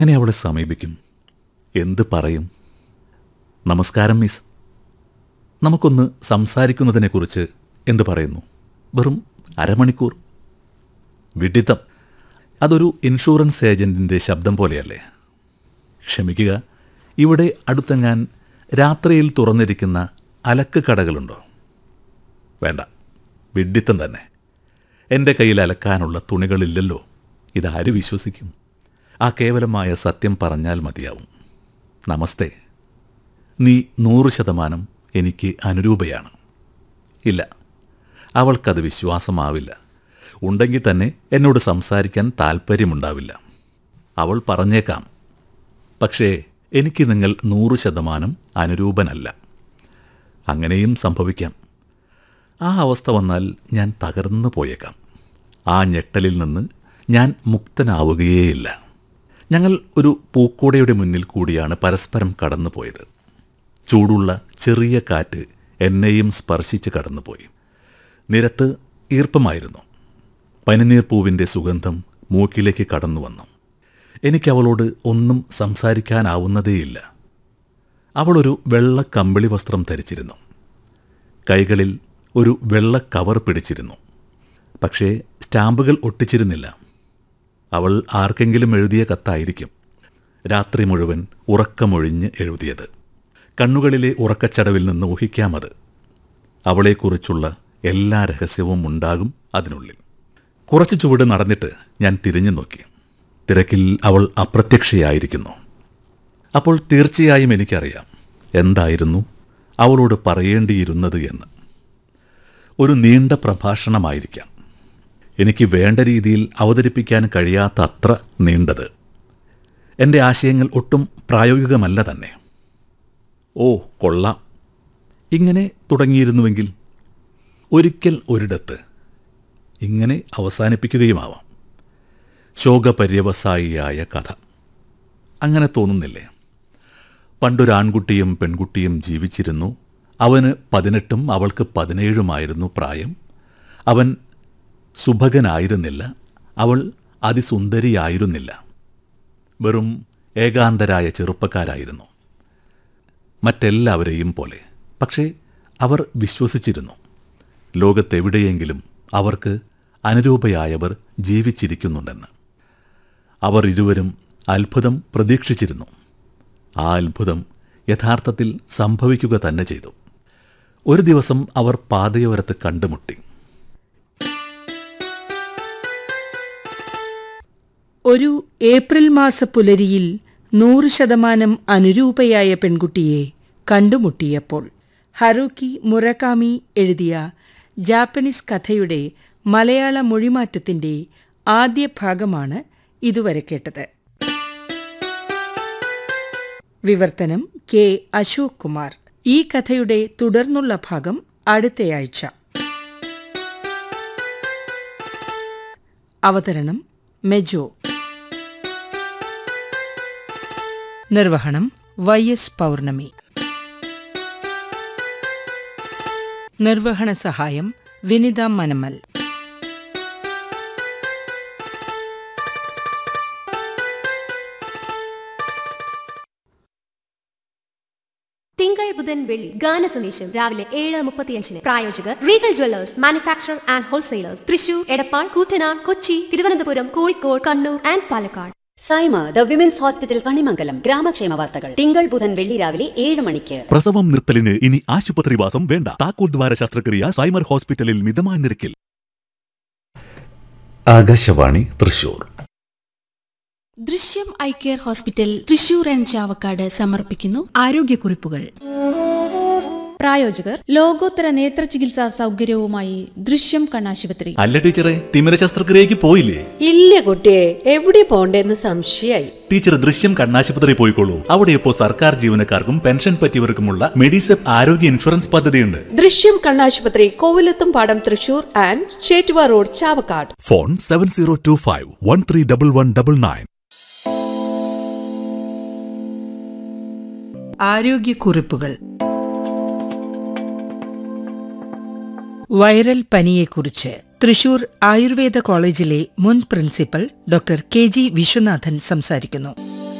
അങ്ങനെ അവളെ സമീപിക്കും എന്ത് പറയും നമസ്കാരം മിസ് നമുക്കൊന്ന് സംസാരിക്കുന്നതിനെക്കുറിച്ച് എന്ത് പറയുന്നു വെറും അരമണിക്കൂർ വിഡിത്തം അതൊരു ഇൻഷുറൻസ് ഏജൻറ്റിൻ്റെ ശബ്ദം പോലെയല്ലേ ക്ഷമിക്കുക ഇവിടെ അടുത്തെങ്ങാൻ രാത്രിയിൽ തുറന്നിരിക്കുന്ന അലക്ക് കടകളുണ്ടോ വേണ്ട വിഡിത്തം തന്നെ എൻ്റെ കയ്യിൽ അലക്കാനുള്ള തുണികളില്ലല്ലോ ഇതാര് വിശ്വസിക്കും ആ കേവലമായ സത്യം പറഞ്ഞാൽ മതിയാവും നമസ്തേ നീ നൂറ് ശതമാനം എനിക്ക് അനുരൂപയാണ് ഇല്ല അവൾക്കത് വിശ്വാസമാവില്ല ഉണ്ടെങ്കിൽ തന്നെ എന്നോട് സംസാരിക്കാൻ താല്പര്യമുണ്ടാവില്ല അവൾ പറഞ്ഞേക്കാം പക്ഷേ എനിക്ക് നിങ്ങൾ നൂറ് ശതമാനം അനുരൂപനല്ല അങ്ങനെയും സംഭവിക്കാം ആ അവസ്ഥ വന്നാൽ ഞാൻ തകർന്നു പോയേക്കാം ആ ഞെട്ടലിൽ നിന്ന് ഞാൻ മുക്തനാവുകയേയില്ല ഞങ്ങൾ ഒരു പൂക്കോടയുടെ മുന്നിൽ കൂടിയാണ് പരസ്പരം കടന്നുപോയത് ചൂടുള്ള ചെറിയ കാറ്റ് എന്നെയും സ്പർശിച്ച് കടന്നുപോയി നിരത്ത് ഈർപ്പമായിരുന്നു പനിനീർ പൂവിൻ്റെ സുഗന്ധം മൂക്കിലേക്ക് കടന്നു വന്നു എനിക്ക് അവളോട് ഒന്നും സംസാരിക്കാനാവുന്നതേയില്ല അവളൊരു വെള്ള കമ്പിളി വസ്ത്രം ധരിച്ചിരുന്നു കൈകളിൽ ഒരു വെള്ള കവർ പിടിച്ചിരുന്നു പക്ഷേ സ്റ്റാമ്പുകൾ ഒട്ടിച്ചിരുന്നില്ല അവൾ ആർക്കെങ്കിലും എഴുതിയ കത്തായിരിക്കും രാത്രി മുഴുവൻ ഉറക്കമൊഴിഞ്ഞ് എഴുതിയത് കണ്ണുകളിലെ ഉറക്കച്ചടവിൽ നിന്ന് ഊഹിക്കാമത് അവളെക്കുറിച്ചുള്ള എല്ലാ രഹസ്യവും ഉണ്ടാകും അതിനുള്ളിൽ കുറച്ച് ചുവട് നടന്നിട്ട് ഞാൻ തിരിഞ്ഞു നോക്കി തിരക്കിൽ അവൾ അപ്രത്യക്ഷയായിരിക്കുന്നു അപ്പോൾ തീർച്ചയായും എനിക്കറിയാം എന്തായിരുന്നു അവളോട് പറയേണ്ടിയിരുന്നത് എന്ന് ഒരു നീണ്ട പ്രഭാഷണമായിരിക്കാം എനിക്ക് വേണ്ട രീതിയിൽ അവതരിപ്പിക്കാൻ കഴിയാത്ത അത്ര നീണ്ടത് എൻ്റെ ആശയങ്ങൾ ഒട്ടും പ്രായോഗികമല്ല തന്നെ ഓ കൊള്ളാം ഇങ്ങനെ തുടങ്ങിയിരുന്നുവെങ്കിൽ ഒരിക്കൽ ഒരിടത്ത് ഇങ്ങനെ അവസാനിപ്പിക്കുകയുമാവാം ശോകപര്യവസായിയായ കഥ അങ്ങനെ തോന്നുന്നില്ലേ പണ്ടൊരാൺകുട്ടിയും പെൺകുട്ടിയും ജീവിച്ചിരുന്നു അവന് പതിനെട്ടും അവൾക്ക് പതിനേഴുമായിരുന്നു പ്രായം അവൻ സുഭകനായിരുന്നില്ല അവൾ അതിസുന്ദരിയായിരുന്നില്ല വെറും ഏകാന്തരായ ചെറുപ്പക്കാരായിരുന്നു മറ്റെല്ലാവരെയും പോലെ പക്ഷേ അവർ വിശ്വസിച്ചിരുന്നു ലോകത്തെവിടെയെങ്കിലും അവർക്ക് അനുരൂപയായവർ ജീവിച്ചിരിക്കുന്നുണ്ടെന്ന് അവർ ഇരുവരും അത്ഭുതം പ്രതീക്ഷിച്ചിരുന്നു ആ അത്ഭുതം യഥാർത്ഥത്തിൽ സംഭവിക്കുക തന്നെ ചെയ്തു ഒരു ദിവസം അവർ പാതയോരത്ത് കണ്ടുമുട്ടി ഒരു ഏപ്രിൽ മാസ പുലരിയിൽ നൂറ് ശതമാനം അനുരൂപയായ പെൺകുട്ടിയെ കണ്ടുമുട്ടിയപ്പോൾ ഹറൂക്കി മുറകാമി എഴുതിയ ജാപ്പനീസ് കഥയുടെ മലയാള മൊഴിമാറ്റത്തിന്റെ ആദ്യ ഭാഗമാണ് ഇതുവരെ കേട്ടത് വിവർത്തനം കെ അശോക് കുമാർ ഈ കഥയുടെ തുടർന്നുള്ള ഭാഗം അടുത്തയാഴ്ച അവതരണം മെജോ നിർവഹണം വൈ എസ് പൗർണമി നിർവഹണ സഹായം വിനിത മനമൽ തിങ്കൾ ബുധൻ വെള്ളി ഗാന സന്ദേശം രാവിലെ ഏഴ് മുപ്പത്തിയഞ്ചിന് പ്രായോജകർ Regal jewellers manufacture and wholesalers Thrissur Edappal Koottanad Kochi Thiruvananthapuram Kozhikode Kannur and Palakkad Saima the women's hospital Kanimangalam ഗ്രാമക്ഷേമ വാർത്തകൾ തിങ്കൾ ബുധൻ വെള്ളി രാവിലെ ഏഴ് മണിക്ക് പ്രസവം നിർത്തലിന് ഇനി ആശുപത്രിവാസം വേണ്ട താക്കോൽ ദ്വാര ശസ്ത്രക്രിയ സൈമർ ഹോസ്പിറ്റലിൽ മിതമായ നിരക്കിൽ Akashvani Thrissur Drishyam eye care hospital Thrissur and Chavakkad സമർപ്പിക്കുന്നു ആരോഗ്യക്കുറിപ്പുകൾ പ്രായോജകർ ലോകോത്തര നേത്ര ചികിത്സാ സൗകര്യവുമായി ദൃശ്യം കണ്ണാശുപത്രി അല്ല ടീച്ചറെ തിമിര ശസ്ത്രക്രിയക്ക് പോയില്ലേ ഇല്ല കുട്ടിയെ എവിടെ പോണ്ടേന്ന് സംശയായി ടീച്ചർ ദൃശ്യം കണ്ണാശുപത്രി പോയിക്കോളൂ അവിടെ ഇപ്പോൾ സർക്കാർ ജീവനക്കാർക്കും പെൻഷൻ പറ്റിയവർക്കുമുള്ള മെഡിസെപ് ആരോഗ്യ ഇൻഷുറൻസ് പദ്ധതിയുണ്ട് ദൃശ്യം കണ്ണാശുപത്രി കോവിലത്തും പാടം Thrissur and Chettuva road Chavakkad phone seven zero two five one three double one double nine ആരോഗ്യക്കുറിപ്പുകൾ വൈറൽ പനിയെക്കുറിച്ച് തൃശൂർ ആയുർവേദ കോളേജിലെ മുൻ principal doctor K G Viswanathan സംസാരിക്കുന്നു